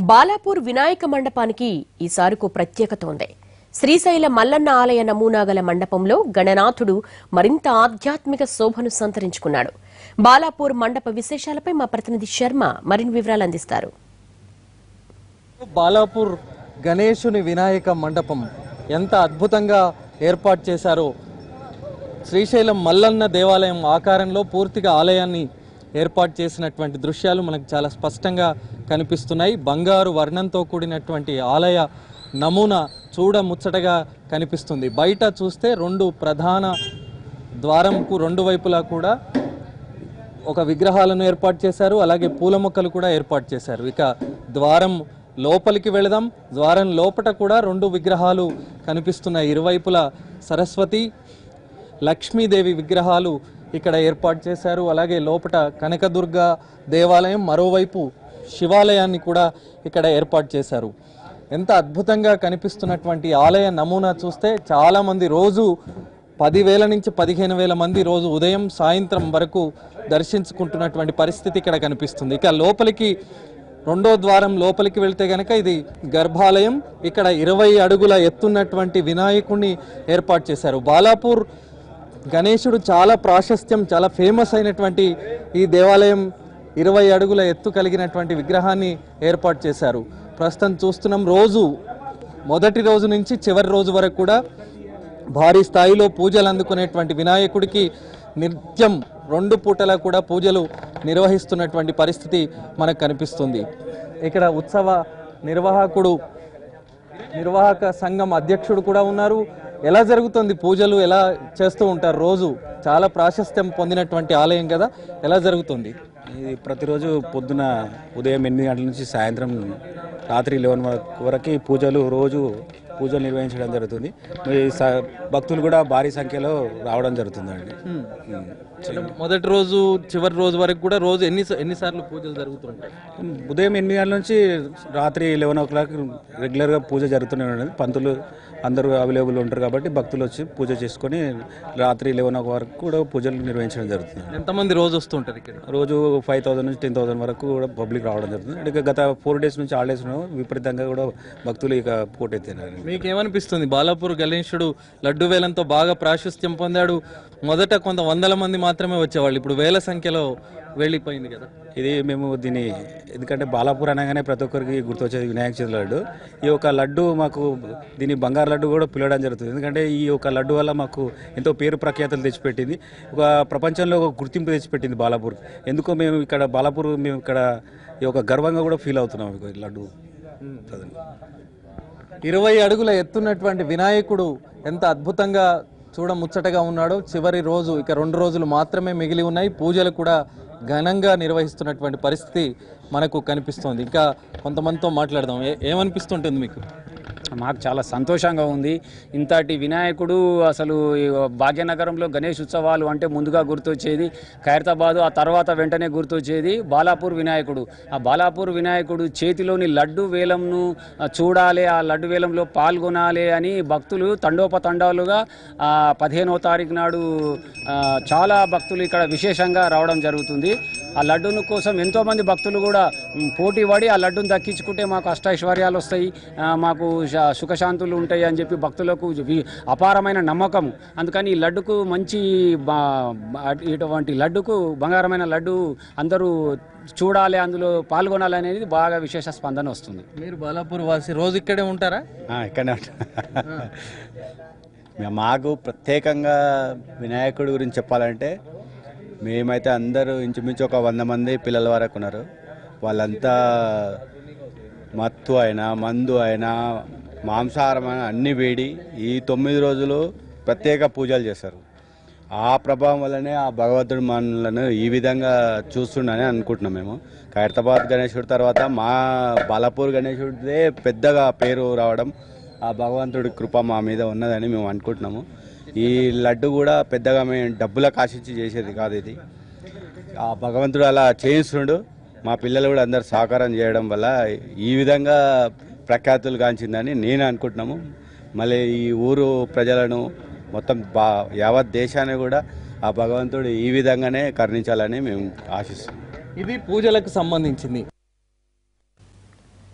బాలాపూర్ వినాయక మండపానికి ఈసారికు ప్రత్యేకత ఉంది శ్రీశైల మల్లన్న ఆలయ నమూనా గల మండపంలో గణనాథుడు మరింత ఆధ్యాత్మిక శోభను సంతరించుకున్నాడు బాలాపూర్ మండప విశేషాలపై మా ప్రతినిధి శర్మ మరిన్ని వివరాలు అందిస్తారు బాలాపూర్ గణేశుని వినాయక మండపం ఎంత అద్భుతంగా ఏర్పాటు చేశారో శ్రీశైలం మల్లన్న దేవాలయం ఆకారంలో పూర్తిగా ఆలయాన్ని ఏర్పాటు చేసినటువంటి దృశ్యాలు మనకు చాలా స్పష్టంగా కనిపిస్తున్నాయి బంగారు వర్ణంతో కూడినటువంటి ఆలయ నమూనా చూడ ముచ్చటగా కనిపిస్తుంది బయట చూస్తే రెండు ప్రధాన ద్వారంకు రెండు వైపులా కూడా ఒక విగ్రహాలను ఏర్పాటు చేశారు అలాగే పూల మొక్కలు కూడా ఏర్పాటు చేశారు ఇక ద్వారం లోపలికి వెళదాం ద్వారం లోపట కూడా రెండు విగ్రహాలు కనిపిస్తున్నాయి ఇరువైపులా సరస్వతి లక్ష్మీదేవి విగ్రహాలు ఇక్కడ ఏర్పాటు చేశారు అలాగే లోపట కనకదుర్గ దేవాలయం మరోవైపు శివాలయాన్ని కూడా ఇక్కడ ఏర్పాటు చేశారు ఎంత అద్భుతంగా కనిపిస్తున్నటువంటి ఆలయ నమూనా చూస్తే చాలామంది రోజు పదివేల నుంచి పదిహేను వేల మంది రోజు ఉదయం సాయంత్రం వరకు దర్శించుకుంటున్నటువంటి పరిస్థితి ఇక్కడ కనిపిస్తుంది ఇక లోపలికి రెండో ద్వారం లోపలికి వెళ్తే గనక ఇది గర్భాలయం ఇక్కడ ఇరవై అడుగుల ఎత్తున్నటువంటి వినాయకుడిని ఏర్పాటు చేశారు బాలాపూర్ గణేశుడు చాలా ప్రాశస్త్యం చాలా ఫేమస్ అయినటువంటి ఈ దేవాలయం ఇరవై అడుగుల ఎత్తు కలిగినటువంటి విగ్రహాన్ని ఏర్పాటు చేశారు ప్రస్తుతం చూస్తున్నాం రోజు మొదటి రోజు నుంచి చివరి రోజు వరకు కూడా భారీ స్థాయిలో పూజలు అందుకునేటువంటి వినాయకుడికి నిత్యం రెండు పూటలా కూడా పూజలు నిర్వహిస్తున్నటువంటి పరిస్థితి మనకు కనిపిస్తుంది ఇక్కడ ఉత్సవ నిర్వాహకుడు నిర్వాహక సంఘం అధ్యక్షుడు కూడా ఉన్నారు ఎలా జరుగుతుంది పూజలు ఎలా చేస్తూ ఉంటారు రోజు చాలా ప్రాశస్త్యం పొందినటువంటి ఆలయం కదా ఎలా జరుగుతుంది ఇది ప్రతిరోజు పొద్దున ఉదయం ఎనిమిది గంటల నుంచి సాయంత్రం రాత్రి లెవెన్ వరకు పూజలు రోజు పూజలు నిర్వహించడం జరుగుతుంది మరి స- భక్తులు కూడా భారీ సంఖ్యలో రావడం జరుగుతుందండి ఉమ్. అంటే మొదటి రోజు చివరి రోజు వరకు కూడా రోజు ఎన్ని ఎన్నిసార్లు పూజలు జరుగుతుంటాయి ఉదయం ఎనిమిది గంటల నుంచి రాత్రి లెవెన్ ఓ క్లాక్ రెగ్యులర్గా పూజ జరుగుతూనే ఉన్నది పంతులు అందరూ అవైలబుల్ ఉంటారు కాబట్టి భక్తులు వచ్చి పూజ చేసుకొని రాత్రి లెవెన్ ఓ వరకు కూడా పూజలు నిర్వహించడం జరుగుతుంది ఎంతమంది రోజు వస్తుంటారు ఇక్కడ రోజు ఫైవ్ థౌసండ్ నుంచి టెన్ థౌసండ్ వరకు కూడా పబ్లిక్ రావడం జరుగుతుంది ఇక గత ఫోర్ డేస్ నుంచి హాలిడేస్ విపరీతంగా కూడా భక్తులు ఇక పోటెత్తినారు మీకేమనిపిస్తుంది బాలాపూర్ గణేశుడు లడ్డు వేలంతో బాగా ప్రాశస్త్యం పొందాడు మొదట కొంత వందల మంది మాత్రమే వచ్చేవాళ్ళు ఇప్పుడు వేల సంఖ్యలో వెళ్ళిపోయింది కదా ఇది మేము దీన్ని ఎందుకంటే బాలాపూర్ అనగానే ప్రతి ఒక్కరికి గుర్తొచ్చేది వినాయక చవితి లడ్డు ఈ యొక్క లడ్డు మాకు దీన్ని బంగారు లడ్డు కూడా పిలవడం జరుగుతుంది ఎందుకంటే ఈ యొక్క లడ్డు వల్ల మాకు ఎంతో పేరు ప్రఖ్యాతలు తెచ్చిపెట్టింది ఒక ప్రపంచంలో ఒక గుర్తింపు తెచ్చిపెట్టింది బాలాపూర్ ఎందుకో మేము ఇక్కడ బాలాపూర్ మేము ఇక్కడ ఈ యొక్క గర్వంగా కూడా ఫీల్ అవుతున్నాం ఈ లడ్డు అదండి. ఇరవై అడుగుల ఎత్తున్నటువంటి వినాయకుడు ఎంత అద్భుతంగా చూడ ముచ్చటగా ఉన్నాడో చివరి రోజు ఇక రెండు రోజులు మాత్రమే మిగిలి ఉన్నాయి పూజలు కూడా ఘనంగా నిర్వహిస్తున్నటువంటి పరిస్థితి మనకు కనిపిస్తోంది ఇంకా కొంతమందితో మాట్లాడదాం ఏ- ఏమనిపిస్తుంటుంది మీకు మాకు చాలా సంతోషంగా ఉంది ఇంతటి వినాయకుడు అసలు ఈ భాగ్యనగరంలో గణేష్ ఉత్సవాలు అంటే ముందుగా గుర్తొచ్చేది ఖైరతాబాదు ఆ తర్వాత వెంటనే గుర్తొచ్చేది బాలాపూర్ వినాయకుడు ఆ బాలాపూర్ వినాయకుడు చేతిలోని లడ్డు వేలంను ఆ, చూడాలి ఆ లడ్డు వేలంలో పాల్గొనాలి అని భక్తులు తండోపతండాలుగా ఆ, పదిహేనవ తారీఖు నాడు ఆ, చాలా భక్తులు ఇక్కడ విశేషంగా రావడం జరుగుతుంది ఆ లడ్డూను కోసం ఎంతోమంది భక్తులు కూడా మ్, పోటీ పడి ఆ లడ్డూను దక్కించుకుంటే మాకు అష్టైశ్వర్యాలు వస్తాయి ఆ, మాకు శ- సుఖశాంతులు ఉంటాయి అని చెప్పి భక్తులకు వి- అపారమైన నమ్మకం అందుకని ఈ లడ్డుకు మంచి బా- బా- ఇటువంటి లడ్డుకు బంగారమైన లడ్డు అందరూ చూడాలి అందులో పాల్గొనాలి అనేది బాగా విశేష స్పందన వస్తుంది మీరు బాలాపూర్ వాసి రోజు ఇక్కడే ఉంటారా ఆ, ఇక్కడనే ఉంటాం మే- మాకు ప్రత్యేకంగా వినాయకుడి గురించి చెప్పాలంటే మేమైతే అందరూ ఇంచుమించు ఒక వంద మంది పిల్లల వరకు ఉన్నారు వాళ్ళంతా మత్తు అయినా మందు అయినా మాంసాహారం అయినా అన్ని వేడి ఈ తొమ్మిది రోజులు ప్రత్యేక పూజలు చేస్తారు ఆ ప్రభావం వల్లనే ఆ భగవంతుడు మనలను ఈ విధంగా చూస్తుండని అనుకుంటున్నాం మేము ఖైరతాబాద్ గణేశుడి తర్వాత మా బాలాపూర్ గణేశుడిదే పెద్దగా పేరు రావడం ఆ భగవంతుడి కృప మా మీద ఉన్నదని మేము అనుకుంటున్నాము ఈ లడ్డు కూడా పెద్దగా మేము డబ్బులకు ఆశించి చేసేది కాదు ఇది ఆ భగవంతుడు అలా చేయిస్తుండు మా పిల్లలు కూడా అందరు సహకారం చేయడం వల్ల ఈ విధంగా ప్రఖ్యాతులు గాంచిందని నేను అనుకుంటున్నాము మళ్ళీ ఈ ఊరు ప్రజలను మొత్తం బా యావత్ దేశాన్ని కూడా ఆ భగవంతుడు ఈ విధంగానే కరుణించాలని మేము ఆశిస్తున్నాం ఇది పూజలకు సంబంధించింది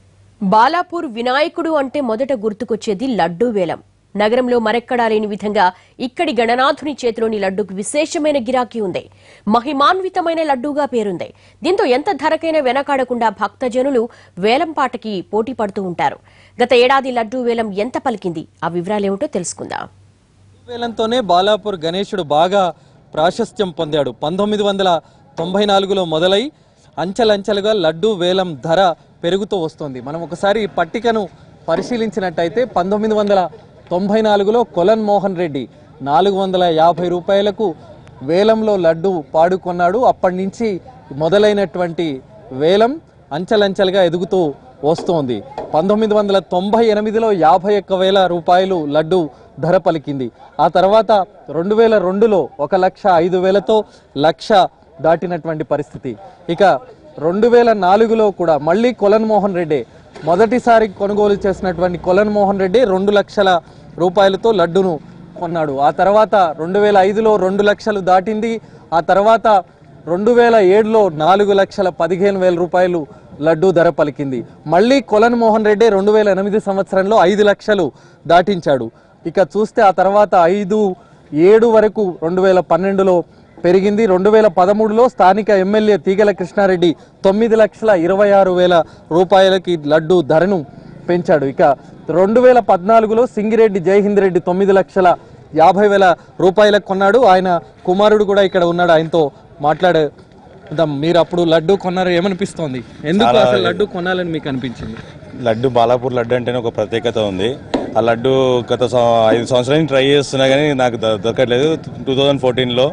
బాలాపూర్ వినాయకుడు అంటే మొదట గుర్తుకొచ్చేది లడ్డూ వేలం నగరంలో మరెక్కడా లేని విధంగా ఇక్కడి గణనాథుని చేతిలోని లడ్డూకు విశేషమైన గిరాకీ ఉంది మహిమాన్వితమైన లడ్డూగా పేరుంది దీంతో ఎంత ధరకైనా వెనకాడకుండా భక్తజనులు వేలం పాటకి పోటీ పడుతూ ఉంటారు గత ఏడాది లడ్డూ వేలం ఎంత పలికింది ఆ వివరాలేమిటో తెలుసుకుందాం వేలంతోనే బాలాపూర్ గణేశుడు బాగా ప్రాశస్త్యం పొందాడు పంతొమ్మిది వందల తొంభై నాలుగులో మొదలై అంచెలంచెలుగా లడ్డు వేలం ధర పెరుగుతూ వస్తుంది మనం ఒకసారి ఈ పట్టికను పరిశీలించినట్టయితే పంతొమ్మిది వందల తొంభై నాలుగులో కొలన్ మోహన్ రెడ్డి నాలుగు వందల యాభై రూపాయలకు వేలంలో లడ్డు పాడుకొన్నాడు అప్పటి నుంచి మొదలైనటువంటి వేలం అంచెలంచెలుగా ఎదుగుతూ వస్తోంది పంతొమ్మిది వందల తొంభై ఎనిమిదిలో యాభై ఒక్క వేల రూపాయలు లడ్డు ధర పలికింది ఆ తర్వాత రెండు వేల రెండులో ఒక లక్ష ఐదు వేలతో లక్ష దాటినటువంటి పరిస్థితి ఇక రెండు వేల నాలుగులో కూడా మళ్ళీ కొలన్ మోహన్ రెడ్డి మొదటిసారి కొనుగోలు చేసినటువంటి కొలన్ మోహన్ రెడ్డి రెండు లక్షల రూపాయలతో లడ్డును కొన్నాడు ఆ తర్వాత రెండు వేల ఐదులో రెండు లక్షలు దాటింది ఆ తర్వాత రెండు వేల ఏడులో నాలుగు లక్షల పదిహేను వేల రూపాయలు లడ్డు ధర పలికింది మళ్ళీ కొలన్ మోహన్ రెడ్డి రెండు వేల ఎనిమిది సంవత్సరంలో ఐదు లక్షలు దాటించాడు ఇక చూస్తే ఆ తర్వాత ఐదు ఏడు వరకు రెండు వేల పన్నెండులో పెరిగింది రెండు వేల పదమూడులో స్థానిక ఎమ్మెల్యే తీగల కృష్ణారెడ్డి తొమ్మిది లక్షల ఇరవై ఆరు వేల రూపాయలకి లడ్డు ధరను పెంచాడు ఇక రెండు వేల పద్నాలుగులో సింగిరెడ్డి జయహింద్ రెడ్డి తొమ్మిది లక్షల యాభై వేల రూపాయలకు కొన్నాడు ఆయన కుమారుడు కూడా ఇక్కడ ఉన్నాడు ఆయనతో మాట్లాడే మీరు అప్పుడు లడ్డు కొన్నారు ఏమనిపిస్తోంది ఎందుకు అసలు లడ్డు కొనాలని మీకు అనిపించింది లడ్డు బాలాపూర్ లడ్డు అంటేనే ఒక ప్రత్యేకత ఉంది ఆ లడ్డు గత సం- ఐదు సంవత్సరాల నుంచి ట్రై చేస్తున్నా కానీ నాకు ద- దొరకట్లేదు టూ థౌజండ్ ఫోర్టీన్లో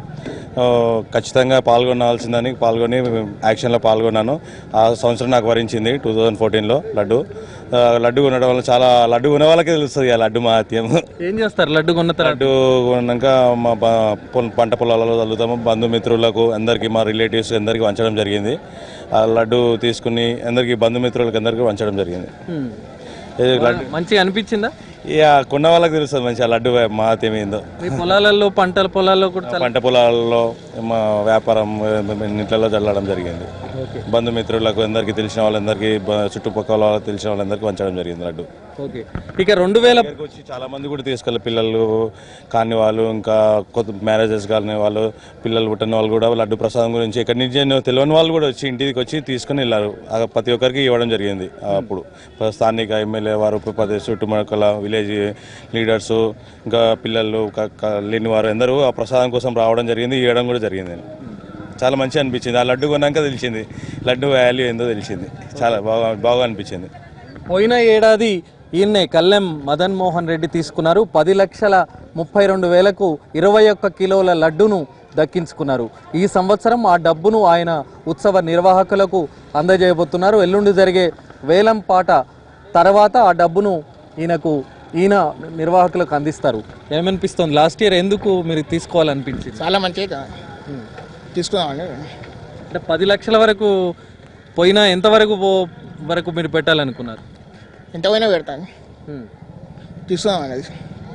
ఖచ్చితంగా పాల్గొనాల్సిందని పాల్గొని యాక్షన్లో పాల్గొన్నాను ఆ సంవత్సరం నాకు వరించింది టూ థౌజండ్ ఫోర్టీన్లో లడ్డు ఆ, లడ్డు కొనడం వల్ల చాలా లడ్డు కొనే వాళ్ళకే తెలుస్తుంది ఆ లడ్డు మహత్యం ఏం చేస్తారు లడ్డు కొన్న తర్వాత లడ్డు కొన్నాక మా బ- పొల- పంట పొలాలలో చల్లుతాము బంధుమిత్రులకు అందరికీ మా రిలేటివ్స్ అందరికీ వంచడం జరిగింది ఆ లడ్డు తీసుకుని అందరికీ బంధుమిత్రులకు అందరికీ వంచడం జరిగింది ఇది లడ్డు మంచిగా అనిపించిందా ఇక కొన్న వాళ్ళకి తెలుస్తుంది మంచి ఆ లడ్డు మహత్యం ఏందో మీ పొలాలలో పంటల పొలాల్లో కూడా చాలా- పంట పొలాల్లో మా వ్యాపారం ఇంట్లలో చల్లడం జరిగింది బంధుమిత్రులకు అందరికీ తెలిసిన వాళ్ళందరికీ బ- చుట్టుపక్కల వాళ్ళకి తెలిసిన వాళ్ళందరికీ వంచడం జరిగింది లడ్డు ఓకే ఇక రెండు వేల దగ్గరకు వచ్చి చాలా మంది కూడా తీసుకెళ్ళి పిల్లలు కాని వాళ్ళు ఇంకా కొత్త మ్యారేజెస్ కాని వాళ్ళు పిల్లలు పుట్టిన వాళ్ళు కూడా లడ్డు ప్రసాదం గురించి ఎక్కడి నుంచి అయినా తెలియని వాళ్ళు కూడా వచ్చి ఇంటికి వచ్చి తీసుకుని వెళ్ళారు ఆ ప్రతి ఒక్కరికి ఇవ్వడం జరిగింది అప్పుడు స్థానిక ఎమ్మెల్యే వారు ప్రదేశ్ చుట్టుముక్కల విలేజ్ లీడర్స్ ఇంకా పిల్లలు క- క- లేని వారు అందరూ ఆ ప్రసాదం కోసం రావడం జరిగింది ఇవ్వడం కూడా జరిగింది చాలా మంచిగా అనిపించింది ఆ లడ్డు కొన్నాక తెలిసింది లడ్డు వాల్యూ ఏందో తెలిసింది చాలా బాగా బాగా అనిపించింది పోయిన ఏడాది ఈయన్నే కల్లెం మదన్ మోహన్ రెడ్డి తీసుకున్నారు పది లక్షల ముప్పై రెండు వేలకు ఇరవై ఒక్క కిలోల లడ్డును దక్కించుకున్నారు ఈ సంవత్సరం ఆ డబ్బును ఆయన ఉత్సవ నిర్వాహకులకు అందజేయబోతున్నారు ఎల్లుండి జరిగే వేలం పాట తర్వాత ఆ డబ్బును ఈయనకు ఈయన నిర్వాహకులకు అందిస్తారు ఏమనిపిస్తుంది లాస్ట్ ఇయర్ ఎందుకు మీరు తీసుకోవాలనిపించింది చాలా మంచిగా తీసుకుందామండి అంటే పది లక్షల వరకు పోయినా ఎంతవరకు పో- వరకు మీరు పెట్టాలనుకున్నారు ఎంత పోయినా పెడతాను తీసుకుందామండి అది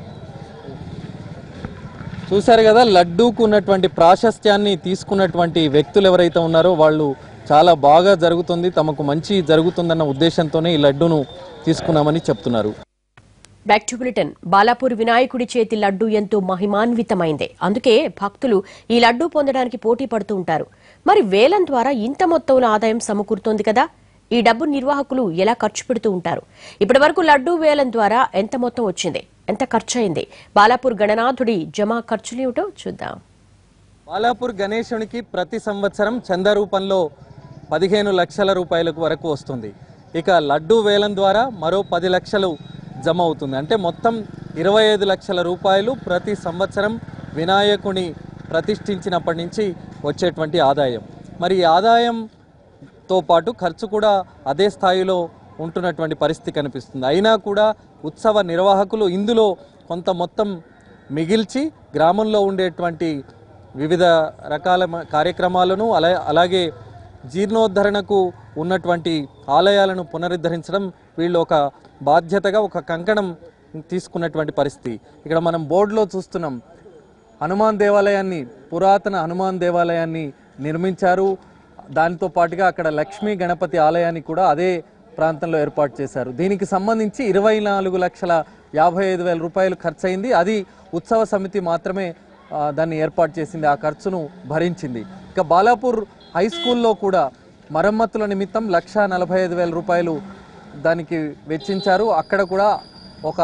చూశారు కదా లడ్డూకు ఉన్నటువంటి ప్రాశస్త్యాన్ని తీసుకున్నటువంటి వ్యక్తులు ఎవరైతే ఉన్నారో వాళ్ళు చాలా బాగా జరుగుతుంది తమకు మంచి జరుగుతుందన్న ఉద్దేశంతోనే ఈ లడ్డూను తీసుకున్నామని చెప్తున్నారు బ్యాక్ టు బులెటిన్ బాలాపూర్ వినాయకుడి చేతి లడ్డు ఎంతో మహిమాన్వితమైందే అందుకే భక్తులు ఈ లడ్డు పొందడానికి పోటీ పడుతూ ఉంటారు మరి వేలం ద్వారా ఇంత మొత్తంలో ఆదాయం సమకూరుతోంది కదా ఈ డబ్బు నిర్వాహకులు ఎలా ఖర్చు పెడుతూ ఉంటారు ఇప్పటి వరకు లడ్డు వేలం ద్వారా ఎంత మొత్తం వచ్చింది ఎంత ఖర్చు అయింది బాలాపూర్ గణనాథుడి జమా ఖర్చులేమిటో చూద్దాం బాలాపూర్ గణేశునికి ప్రతి సంవత్సరం చంద రూపంలో పదిహేను లక్షల రూపాయలకు వరకు వస్తుంది ఇక లడ్డూ వేలం ద్వారా మరో పది లక్షలు జమ అవుతుంది అంటే మొత్తం ఇరవై ఐదు లక్షల రూపాయలు ప్రతి సంవత్సరం వినాయకుని ప్రతిష్ఠించినప్పటి నుంచి వచ్చేటువంటి ఆదాయం మరి ఈ ఆదాయంతో పాటు ఖర్చు కూడా అదే స్థాయిలో ఉంటున్నటువంటి పరిస్థితి కనిపిస్తుంది అయినా కూడా ఉత్సవ నిర్వాహకులు ఇందులో కొంత మొత్తం మిగిల్చి గ్రామంలో ఉండేటువంటి వివిధ రకాల మ- కార్యక్రమాలను అలా అలాగే జీర్ణోద్ధరణకు ఉన్నటువంటి ఆలయాలను పునరుద్ధరించడం వీళ్ళు ఒక బాధ్యతగా ఒక కంకణం తీసుకున్నటువంటి పరిస్థితి ఇక్కడ మనం బోర్డులో చూస్తున్నాం హనుమాన్ దేవాలయాన్ని పురాతన హనుమాన్ దేవాలయాన్ని నిర్మించారు దానితో పాటుగా అక్కడ లక్ష్మీ గణపతి ఆలయాన్ని కూడా అదే ప్రాంతంలో ఏర్పాటు చేశారు దీనికి సంబంధించి ఇరవై నాలుగు లక్షల యాభై ఐదు వేల రూపాయలు ఖర్చు అయింది అది ఉత్సవ సమితి మాత్రమే ఆ, దాన్ని ఏర్పాటు చేసింది ఆ ఖర్చును భరించింది ఇక బాలాపూర్ హై స్కూల్లో కూడా మరమ్మతుల నిమిత్తం లక్ష నలభై ఐదు వేల రూపాయలు దానికి వెచ్చించారు అక్కడ కూడా ఒక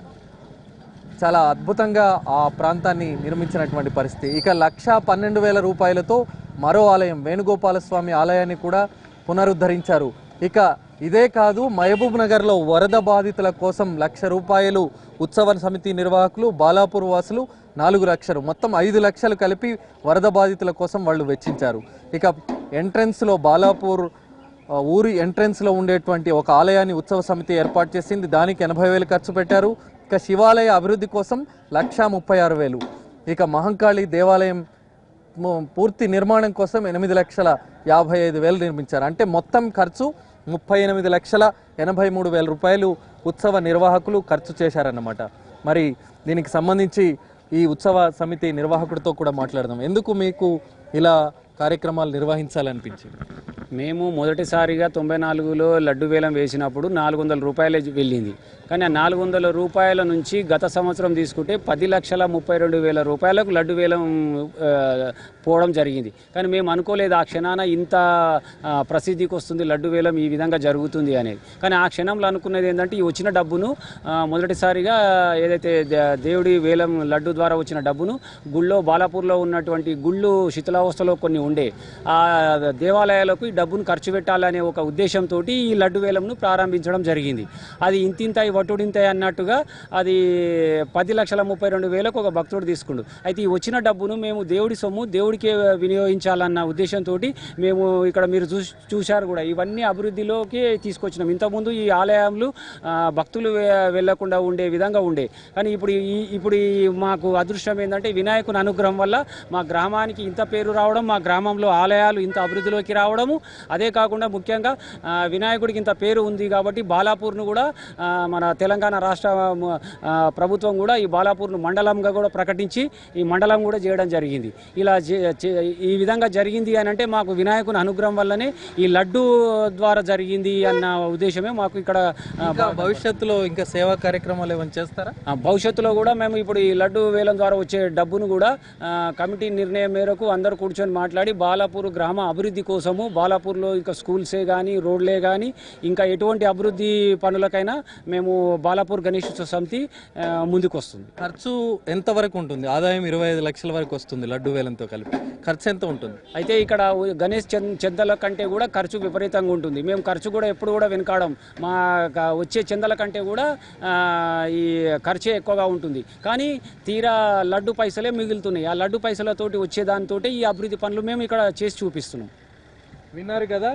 చాలా అద్భుతంగా ఆ ప్రాంతాన్ని నిర్మించినటువంటి పరిస్థితి ఇక లక్ష పన్నెండు వేల రూపాయలతో మరో ఆలయం వేణుగోపాల స్వామి ఆలయాన్ని కూడా పునరుద్ధరించారు ఇక ఇదే కాదు మహబూబ్ నగర్లో వరద బాధితుల కోసం లక్ష రూపాయలు ఉత్సవ సమితి నిర్వాహకులు బాలాపూర్ వాసులు నాలుగు లక్షలు మొత్తం ఐదు లక్షలు కలిపి వరద బాధితుల కోసం వాళ్ళు వెచ్చించారు ఇక ఎంట్రన్స్లో బాలాపూర్ ఆ, ఊరి ఎంట్రన్స్లో ఉండేటువంటి ఒక ఆలయాన్ని ఉత్సవ సమితి ఏర్పాటు చేసింది దానికి ఎనభై వేలు ఖర్చు పెట్టారు ఇక శివాలయ అభివృద్ధి కోసం లక్షా ముప్పై ఆరు వేలు ఇక మహంకాళి దేవాలయం ము- పూర్తి నిర్మాణం కోసం ఎనిమిది లక్షల యాభై ఐదు వేలు నిర్మించారు అంటే మొత్తం ఖర్చు ముప్పై ఎనిమిది లక్షల ఎనభై మూడు వేల రూపాయలు ఉత్సవ నిర్వాహకులు ఖర్చు చేశారన్నమాట మరి దీనికి సంబంధించి ఈ ఉత్సవ సమితి నిర్వాహకుడితో కూడా మాట్లాడదాం ఎందుకు మీకు ఇలా కార్యక్రమాలు నిర్వహించాలనిపించింది మేము మొదటిసారిగా తొంభై నాలుగులో లడ్డు వేలం వేసినప్పుడు నాలుగు వందల రూపాయలే వెళ్ళింది కానీ ఆ నాలుగు వందల రూపాయల నుంచి గత సంవత్సరం తీసుకుంటే పది లక్షల ముప్పై రెండు వేల రూపాయలకు లడ్డు వేలం ఆ, పోవడం జరిగింది కానీ మేము అనుకోలేదు ఆ క్షణాన ఇంత ఆ, ప్రసిద్ధికి వస్తుంది లడ్డు వేలం ఈ విధంగా జరుగుతుంది అనేది కానీ ఆ క్షణంలో అనుకున్నది ఏంటంటే ఈ వచ్చిన డబ్బును ఆ, మొదటిసారిగా ఏదైతే దే- దేవుడి వేలం లడ్డు ద్వారా వచ్చిన డబ్బును గుళ్ళో బాలాపూర్లో ఉన్నటువంటి గుళ్ళు శిథిలావస్థలో కొన్ని ఉండే ఆ దేవాలయాలకు ఈ డబ్బును ఖర్చు పెట్టాలనే ఒక ఉద్దేశంతో ఈ లడ్డు వేలంను ప్రారంభించడం జరిగింది అది ఇంతింతాయి వటుడింతాయి అన్నట్టుగా అది పది లక్షల ముప్పై రెండు వేలకు ఒక భక్తుడు తీసుకుండు అయితే ఈ వచ్చిన డబ్బును మేము దేవుడి సొమ్ము దేవుడికే వినియోగించాలన్న ఉద్దేశంతో మేము ఇక్కడ మీరు చూ చూశారు కూడా ఇవన్నీ అభివృద్ధిలోకి తీసుకొచ్చినాం ఇంతకుముందు ఈ ఆలయాలు ఆ, భక్తులు వే- వెళ్లకుండా ఉండే విధంగా ఉండే కానీ ఇప్పుడు ఈ ఇప్పుడు ఈ మాకు అదృష్టం ఏంటంటే వినాయకుని అనుగ్రహం వల్ల మా గ్రామానికి ఇంత పేరు రావడం మా గ్రామంలో ఆలయాలు ఇంత అభివృద్ధిలోకి రావడము అదే కాకుండా ముఖ్యంగా ఆ, వినాయకుడికి ఇంత పేరు ఉంది కాబట్టి బాలాపూర్ను కూడా ఆ, మన తెలంగాణ రాష్ట్ర ఆ, ప్రభుత్వం కూడా ఈ బాలాపూర్ను మండలంగా కూడా ప్రకటించి ఈ మండలం కూడా చేయడం జరిగింది ఇలా చే- చే- ఈ విధంగా జరిగింది అని అంటే మాకు వినాయకుని అనుగ్రహం వల్లనే ఈ లడ్డు ద్వారా జరిగింది అన్న ఉద్దేశమే మాకు ఇక్కడ ఆ, ఇంకా భవిష్యత్తులో ఇంకా సేవా కార్యక్రమాలు ఏమైనా చేస్తారా ఆ, భవిష్యత్తులో కూడా మేము ఇప్పుడు ఈ లడ్డు వేలం ద్వారా వచ్చే డబ్బును కూడా ఆ, కమిటీ నిర్ణయం మేరకు అందరూ కూర్చొని మాట్లాడి బాలాపూర్ గ్రామ అభివృద్ధి కోసము బాలాపూర్లో ఇంకా స్కూల్సే కానీ రోడ్లే కానీ ఇంకా ఎటువంటి అభివృద్ధి పనులకైనా మేము బాలాపూర్ గణేష్ ఉత్సవ సమితి ఆ, ముందుకు వస్తుంది ఖర్చు ఎంత వరకు ఉంటుంది ఆదాయం ఇరవై ఐదు లక్షల వరకు వస్తుంది లడ్డు వేలంతో కలిపి ఖర్చు ఎంత ఉంటుంది అయితే ఇక్కడ ఉ- గణేష్ చంద- చెందల కంటే కూడా ఖర్చు విపరీతంగా ఉంటుంది మేము ఖర్చు కూడా ఎప్పుడు కూడా వెనకాడం మా క- వచ్చే చెందల కంటే కూడా ఆ, ఈ ఖర్చే ఎక్కువగా ఉంటుంది కానీ తీరా లడ్డు పైసలే మిగులుతున్నాయి ఆ లడ్డు పైసలతోటి వచ్చే దానితో ఈ అభివృద్ధి పనులు మేము ఇక్కడ చేసి చూపిస్తున్నాం విన్నారు కదా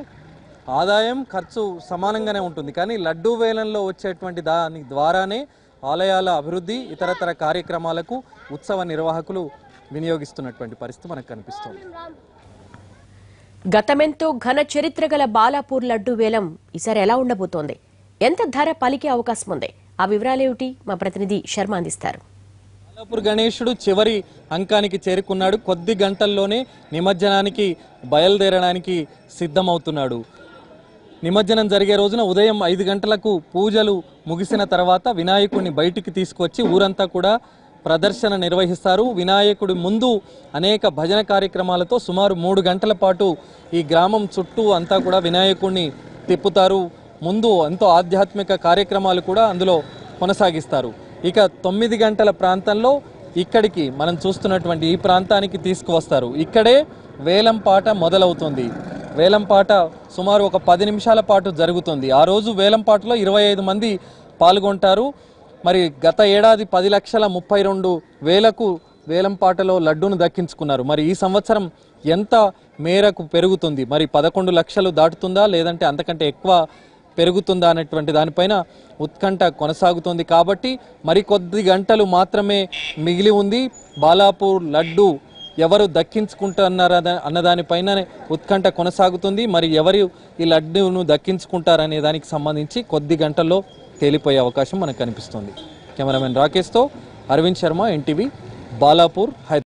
ఆదాయం ఖర్చు సమానంగానే ఉంటుంది కానీ లడ్డూ వేలంలో వచ్చేటువంటి దాని ద్వారానే ఆలయాల అభివృద్ధి ఇతరతర కార్యక్రమాలకు ఉత్సవ నిర్వాహకులు వినియోగిస్తున్నటువంటి పరిస్థితి మనకు కనిపిస్తుంది గతమెంతో ఘన చరిత్ర గల బాలాపూర్ లడ్డు వేలం ఈసారి ఎలా ఉండబోతోంది ఎంత ధర పలికే అవకాశం ఉంది ఆ వివరాలేమిటి మా ప్రతినిధి శర్మ అందిస్తారు బాలాపూర్ గణేశుడు చివరి అంకానికి చేరుకున్నాడు కొద్ది గంటల్లోనే నిమజ్జనానికి బయలుదేరడానికి సిద్ధమవుతున్నాడు నిమజ్జనం జరిగే రోజున ఉదయం ఐదు గంటలకు పూజలు ముగిసిన తర్వాత వినాయకుడిని బయటికి తీసుకొచ్చి ఊరంతా కూడా ప్రదర్శన నిర్వహిస్తారు వినాయకుడి ముందు అనేక భజన కార్యక్రమాలతో సుమారు మూడు గంటల పాటు ఈ గ్రామం చుట్టూ అంతా కూడా వినాయకుడిని తిప్పుతారు ముందు ఎంతో ఆధ్యాత్మిక కార్యక్రమాలు కూడా అందులో కొనసాగిస్తారు ఇక తొమ్మిది గంటల ప్రాంతంలో ఇక్కడికి మనం చూస్తున్నటువంటి ఈ ప్రాంతానికి తీసుకువస్తారు ఇక్కడే వేలం పాట మొదలవుతుంది వేలం పాట సుమారు ఒక పది నిమిషాల పాటు జరుగుతుంది ఆ రోజు వేలం పాటలో ఇరవై ఐదు మంది పాల్గొంటారు మరి గత ఏడాది పది లక్షల ముప్పై రెండు వేలకు వేలం పాటలో లడ్డూను దక్కించుకున్నారు మరి ఈ సంవత్సరం ఎంత మేరకు పెరుగుతుంది మరి పదకొండు లక్షలు దాటుతుందా లేదంటే అంతకంటే ఎక్కువ పెరుగుతుందా అనేటువంటి దానిపైన ఉత్కంఠ కొనసాగుతోంది కాబట్టి మరికొద్ది గంటలు మాత్రమే మిగిలి ఉంది బాలాపూర్ లడ్డు ఎవరు దక్కించుకుంటున్నారా అన్నదానిపైన ఉత్కంఠ కొనసాగుతుంది మరి ఎవరు ఈ లడ్డూను దక్కించుకుంటారనే దానికి సంబంధించి కొద్ది గంటల్లో తేలిపోయే అవకాశం మనకు కనిపిస్తుంది కెమెరామెన్ రాకేష్తో అరవింద్ శర్మ ఎన్టీవీ బాలాపూర్ హైదరాబాద్